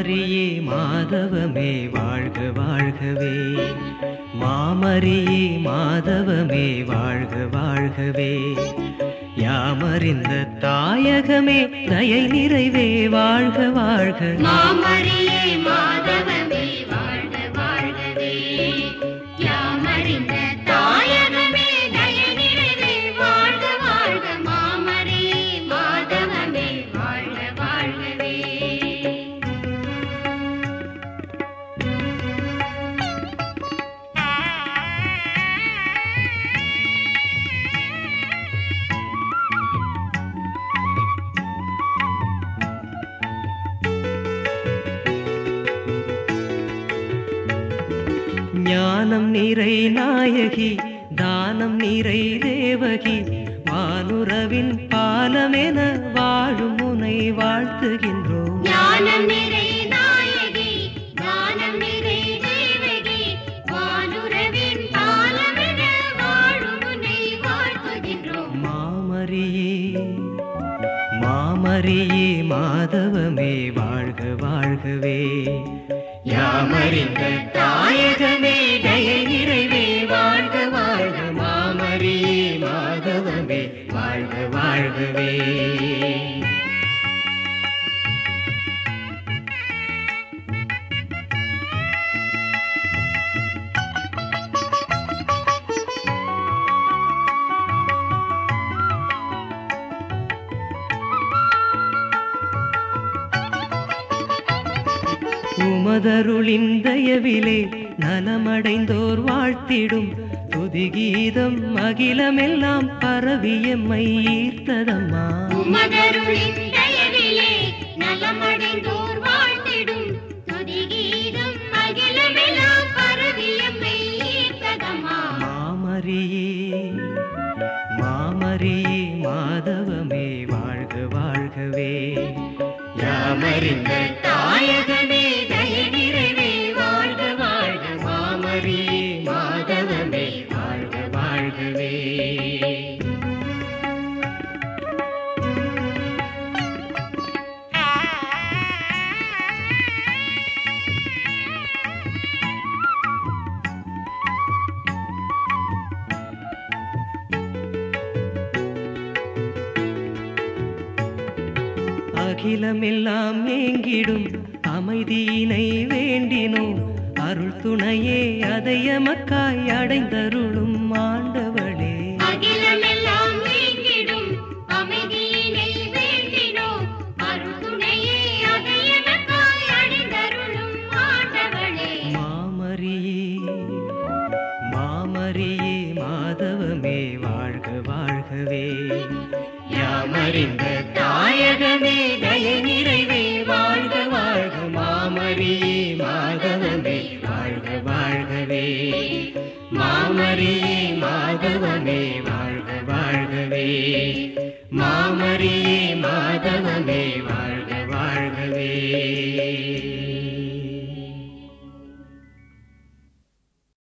மாமரியே மாதவமே வாழ்க வாழ்கவே மாமரியே மாதவமே வாழ்க வாழ்கவே யாமறிந்த தாயகமே தயை நிறைவே வாழ்க வாழ்க மாமரியே மாதவமே வாழ்க வாழ்கவே யாமறிந்த தாயகமே தய நிறைவே வாழ்க வாழ்க மாமரியே மாதவமே வாழ்க வாழ்கவே ஞானம் நிறை நாயகி தானம் நிறை தேவகி வானுறவின் பாலமென வாழும் முனை வாழ்த்துகின்றோம் ஞானம் நிறை நாயகி தானம் நிறை தேவகி வானுரவின் பாலமென வாழும் உன்னை வாழ்த்துகின்றோம் மாமரியே மாமரியே மாதவமே வாழ்க வாழ்கவே யாமறிந்த தாயகமே தயை நிறைவே வாழ்க வாழ்க மாமரியே மாதவமே வாழ்க வாழ்கவே உமதருளின் தயவிலே நலமடைந்தோர் வாழ்த்திடும் துதிகீதம் அகிலமெல்லாம் பரவியம்மை ஈர்த்ததம்மா உமதருளின் தயவிலே நலமடைந்தோர் வாழ்த்திடும் துதிகீதம் அகிலமெல்லாம் பரவியம்மை ஈர்த்ததம்மா மாமரியே மாமரியே மாதவமே வாழ்க வாழ்கவே யாமறிந்த தாயகமே தய நிறைவே வாழ்க வாழ்க மாமரியே மாதவமே வாழ்க வாழ்கவே அகிலமெல்லாம் ஏங்கிடும் அமைதியினை வேண்டினோம் அருள் துணையே அதையமக்காய் அடைந்தருளும் ஆண்டவளே அகிலமெல்லாம் நீங்கிடும் அமைதியினை வேண்டினோம் அருள்துணையே அதை எனக்காய் அடைந்தருளும் ஆண்டவளே மாமரியே மாமரியே மாதவமே வாழ்க வாழ்கவே யாமறிந்த தாயகமே தய நிறைவே வாழ்க வாழ்க மாமரியே மாதவமே வாழ்க வாழ்கவே மாமரியே மாதவமே வாழ்க வாழ்கவே மாமரியே மாதவமே வாழ்க